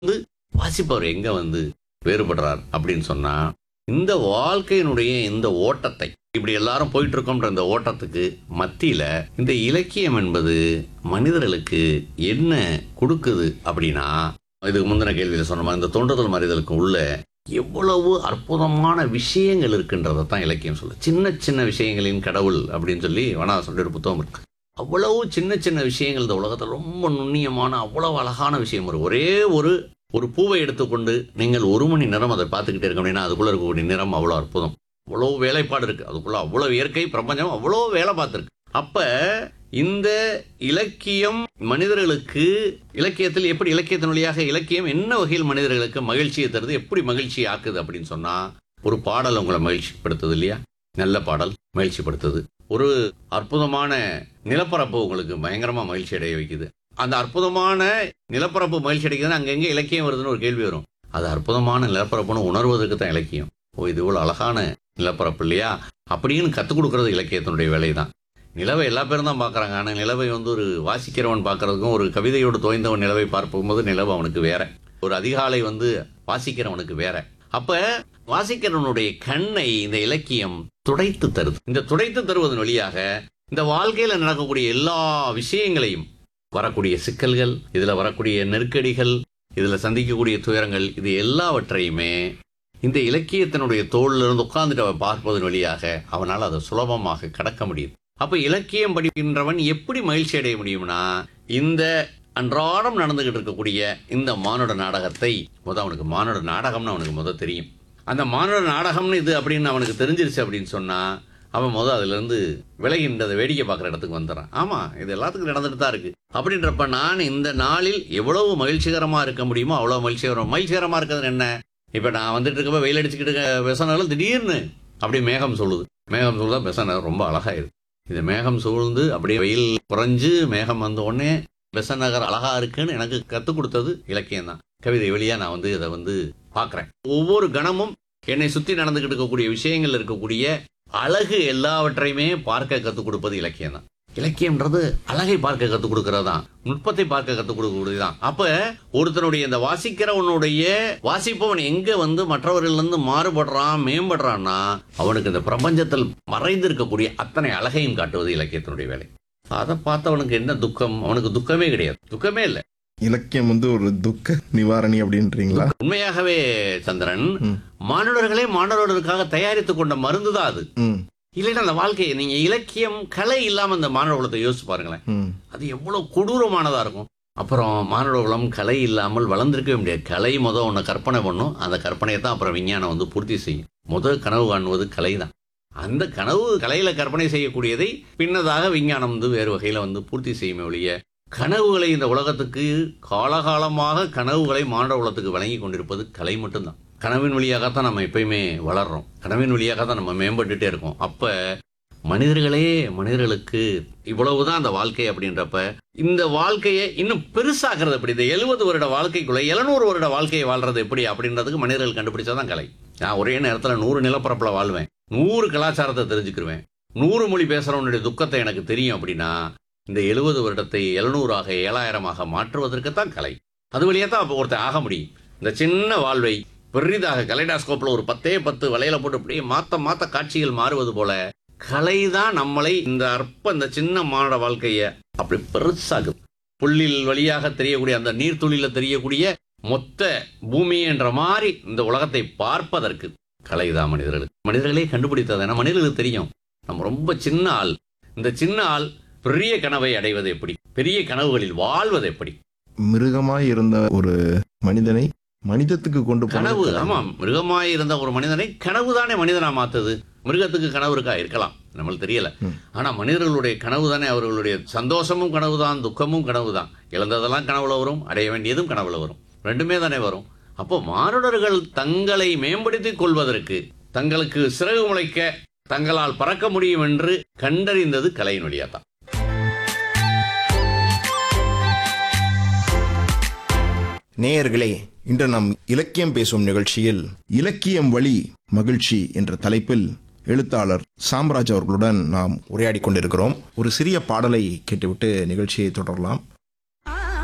வந்து வாசிப்பவர் எங்க வந்து வேறுபடுறார் அப்படின்னு சொன்னா இந்த வாழ்க்கையினுடைய இந்த ஓட்டத்தை இப்படி எல்லாரும் போயிட்டு இருக்கோம்ன்ற இந்த ஓட்டத்துக்கு மத்தியில இந்த இலக்கியம் என்பது மனிதர்களுக்கு என்ன கொடுக்குது அப்படின்னா இதுக்கு முந்தின கேள்வியில சொன்ன மாதிரி இந்த தோன்றுதல் மறிதலுக்கு உள்ள எவ்வளவு அற்புதமான விஷயங்கள் இருக்கின்றதை தான் இலக்கியம் சொல்ல சின்ன சின்ன விஷயங்களின் கடவுள் அப்படின்னு சொல்லி வேணா சொல்லிட்டு ஒரு புத்தகம் இருக்கு அவ்வளவு சின்ன சின்ன விஷயங்கள் இந்த உலகத்தில் ரொம்ப நுண்ணியமான அவ்வளவு அழகான விஷயம் ஒரு ஒரே ஒரு ஒரு பூவை எடுத்துக்கொண்டு நீங்கள் ஒரு மணி நேரம் அதை பார்த்துக்கிட்டே இருக்க அப்படின்னா அதுக்குள்ள இருக்கக்கூடிய நிறம் அவ்வளோ அற்புதம் அவ்வளோ வேலைப்பாடு இருக்கு அதுக்குள்ள அவ்வளோ இயற்கை பிரபஞ்சம் அவ்வளோ வேலை பார்த்துருக்கு அப்ப இந்த இலக்கியம் மனிதர்களுக்கு இலக்கியத்தில் எப்படி இலக்கியத்தின் வழியாக இலக்கியம் என்ன வகையில் மனிதர்களுக்கு மகிழ்ச்சியை தருது எப்படி மகிழ்ச்சி ஆக்குது அப்படின்னு சொன்னா ஒரு பாடல் உங்களை மகிழ்ச்சிப்படுத்துது இல்லையா நல்ல பாடல் மகிழ்ச்சிப்படுத்துது ஒரு அற்புதமான நிலப்பரப்பு உங்களுக்கு பயங்கரமா மகிழ்ச்சி அடைய வைக்குது அந்த அற்புதமான நிலப்பரப்பு மகிழ்ச்சி அடைக்குதுன்னு அங்கங்க இலக்கியம் வருதுன்னு ஒரு கேள்வி வரும் அது அற்புதமான நிலப்பரப்புன்னு உணர்வதற்கு தான் இலக்கியம் ஓ இது இவ்வளவு அழகான நிலப்பரப்பு இல்லையா அப்படின்னு கற்றுக் கொடுக்கறது இலக்கியத்தினுடைய வேலை தான் நிலவை எல்லா பேரும் தான் பார்க்குறாங்க ஆனால் நிலவை வந்து ஒரு வாசிக்கிறவன் பார்க்கறதுக்கும் ஒரு கவிதையோடு தோய்ந்தவன் நிலவை பார்க்கும்போது நிலவு அவனுக்கு வேற ஒரு அதிகாலை வந்து வாசிக்கிறவனுக்கு வேற அப்ப வாசிக்கிறவனுடைய கண்ணை இந்த இலக்கியம் துடைத்து தருது இந்த துடைத்து தருவதன் வழியாக இந்த வாழ்க்கையில நடக்கக்கூடிய எல்லா விஷயங்களையும் வரக்கூடிய சிக்கல்கள் இதுல வரக்கூடிய நெருக்கடிகள் இதுல சந்திக்கக்கூடிய துயரங்கள் இது எல்லாவற்றையுமே இந்த இலக்கியத்தினுடைய தோல்ல இருந்து உட்கார்ந்துட்டு அவன் பார்ப்பதன் வழியாக அவனால் அதை சுலபமாக கடக்க முடியுது அப்ப இலக்கியம் படிக்கின்றவன் எப்படி மகிழ்ச்சி அடைய முடியும்னா இந்த அன்றாடம் நடந்துகிட்டு இருக்கக்கூடிய இந்த மானுட நாடகத்தை முத அவனுக்கு மானுட நாடகம்னு அவனுக்கு முத தெரியும் அந்த மானுட நாடகம்னு இது அப்படின்னு அவனுக்கு தெரிஞ்சிருச்சு அப்படின்னு சொன்னா அவன் முத அதுல இருந்து விலகின்ற அதை வேடிக்கை பார்க்குற இடத்துக்கு வந்துடுறான் ஆமா இது எல்லாத்துக்கும் நடந்துட்டு தான் இருக்கு அப்படின்றப்ப நான் இந்த நாளில் எவ்வளவு மகிழ்ச்சிகரமா இருக்க முடியுமோ அவ்வளவு மகிழ்ச்சிகரம் மகிழ்ச்சிகரமா இருக்கிறது என்ன இப்ப நான் வந்துட்டு இருக்கப்ப வெயில் அடிச்சுக்கிட்டு இருக்க பெசனகளும் திடீர்னு அப்படியே மேகம் சொல்லுது மேகம் சொல்லுதா பெசனர் ரொம்ப அழகாயிருது இது மேகம் சூழ்ந்து அப்படியே வெயில் குறைஞ்சு மேகம் வந்த உடனே பெசநகர் அழகா இருக்குன்னு எனக்கு கற்றுக் கொடுத்தது இலக்கியம் தான் கவிதை வழியா நான் வந்து இதை வந்து பார்க்குறேன் ஒவ்வொரு கணமும் என்னை சுற்றி நடந்துகிட்டு இருக்கக்கூடிய விஷயங்கள் இருக்கக்கூடிய அழகு எல்லாவற்றையுமே பார்க்க கற்றுக் கொடுப்பது இலக்கியம் தான் இலக்கியம்ன்றது அழகை பார்க்க கற்றுக் கொடுக்கறது தான் நுட்பத்தை பார்க்க கற்றுக் கொடுக்கக்கூடியது தான் அப்ப ஒருத்தனுடைய இந்த வாசிக்கிறவனுடைய வாசிப்பவன் எங்க வந்து மற்றவர்களிலிருந்து மாறுபடுறான் மேம்படுறான்னா அவனுக்கு இந்த பிரபஞ்சத்தில் மறைந்திருக்கக்கூடிய அத்தனை அழகையும் காட்டுவது இலக்கியத்தினுடைய வேலை அதை பார்த்தவனுக்கு என்ன துக்கம் அவனுக்கு துக்கமே கிடையாது துக்கமே இல்லை இலக்கியம் வந்து ஒரு துக்க நிவாரணி அப்படின்றீங்களா உண்மையாகவே சந்திரன் ம். மானுடர்களே மாணவர்களுக்காக தயாரித்து கொண்ட மருந்து தான் அது ம் இல்லைன்னா அந்த வாழ்க்கையை நீங்க இலக்கியம் கலை இல்லாம இந்த மாணவ குலத்தை யோசிச்சு பாருங்களேன் ம் அது எவ்வளவு கொடூரமானதா இருக்கும் அப்புறம் மானுட குலம் கலை இல்லாமல் வளர்ந்திருக்கவே முடியாது கலை முத ஒன்று கற்பனை பண்ணும் அந்த கற்பனையை தான் அப்புறம் விஞ்ஞானம் வந்து பூர்த்தி செய்யும் முதல் கனவு காணுவது கலை தான் அந்த கனவு கலையில கற்பனை செய்யக்கூடியதை பின்னதாக விஞ்ஞானம் வந்து வேறு வகையில வந்து பூர்த்தி செய்யுமே ஒழிய கனவுகளை இந்த உலகத்துக்கு காலகாலமாக கனவுகளை மானுட குலத்துக்கு வழங்கி கொண்டிருப்பது கலை மட்டும்தான் கனவின் வழியாகத்தான் நம்ம எப்பயுமே வளர்றோம் கனவின் வழியாக தான் நம்ம மேம்பட்டுட்டே இருக்கோம் அப்ப மனிதர்களே மனிதர்களுக்கு இவ்வளவுதான் அந்த வாழ்க்கை அப்படின்றப்ப இந்த வாழ்க்கையை இன்னும் பெருசாக்குறது எப்படி இந்த எழுபது வருட வாழ்க்கைக்குள்ள எழுநூறு வருட வாழ்க்கையை வாழ்றது எப்படி அப்படின்றதுக்கு மனிதர்கள் கண்டுபிடிச்சாதான் கலை நான் ஒரே நேரத்துல நூறு நிலப்பரப்புல வாழ்வேன் நூறு கலாச்சாரத்தை தெரிஞ்சுக்கிருவேன் நூறு மொழி பேசுறவனுடைய துக்கத்தை எனக்கு தெரியும் அப்படின்னா இந்த எழுபது வருடத்தை எழுநூறாக ஏழாயிரமாக மாற்றுவதற்கு தான் கலை அது வழியா தான் அப்போ ஒருத்தன் ஆக முடியும் இந்த சின்ன வாழ்வை பெரிதாக கலைடாஸ்கோப்ல ஒரு பத்தே பத்து வலையில போட்டு அப்படியே மாத்த மாத்த காட்சிகள் மாறுவது போல கலை தான் நம்மளை இந்த அற்ப இந்த சின்ன மானுட வாழ்க்கைய அப்படி பெருசாகுது புள்ளில் வழியாக தெரியக்கூடிய அந்த நீர்த்துளியில தெரியக்கூடிய மொத்த பூமி என்ற மாதிரி இந்த உலகத்தை பார்ப்பதற்கு கலைதான் மனிதர்களுக்கு மனிதர்களே கண்டுபிடித்தது ஏன்னா மனிதர்களுக்கு தெரியும் நம்ம ரொம்ப சின்ன ஆள் இந்த சின்ன ஆள் பெரிய கனவை அடைவது எப்படி பெரிய கனவுகளில் வாழ்வது எப்படி மிருகமாய் இருந்த ஒரு மனிதனை மனிதத்துக்கு கொண்டு போனது கனவு கலை. ஆமாம் மிருகமாய் இருந்த ஒரு மனிதனை கனவு தானே மனிதனா மாத்துது மிருகத்துக்கு கனவு இருக்கா இருக்கலாம் நம்மளுக்கு தெரியல ம். ஆனா மனிதர்களுடைய கனவு தானே அவர்களுடைய சந்தோஷமும் கனவு தான் துக்கமும் கனவு தான் இழந்ததெல்லாம் கனவுல வரும் அடைய வேண்டியதும் கனவுல வரும் ரெண்டுமே தானே வரும் அப்போ மானுடர்கள் தங்களை மேம்படுத்திக் கொள்வதற்கு தங்களுக்கு சிறகு முளைக்க தங்களால் பறக்க முடியும் என்று கண்டறிந்தது கலையின் வழியாதான் நேயர்களே இன்று நாம் இலக்கியம் பேசும் நிகழ்ச்சியில் இலக்கியம் வழி மகிழ்ச்சி என்ற தலைப்பில் எழுத்தாளர் சாம்ராஜ் அவர்களுடன் நாம் உரையாடி கொண்டிருக்கிறோம் ஒரு சிறிய பாடலை கேட்டுவிட்டு நிகழ்ச்சியை தொடரலாம்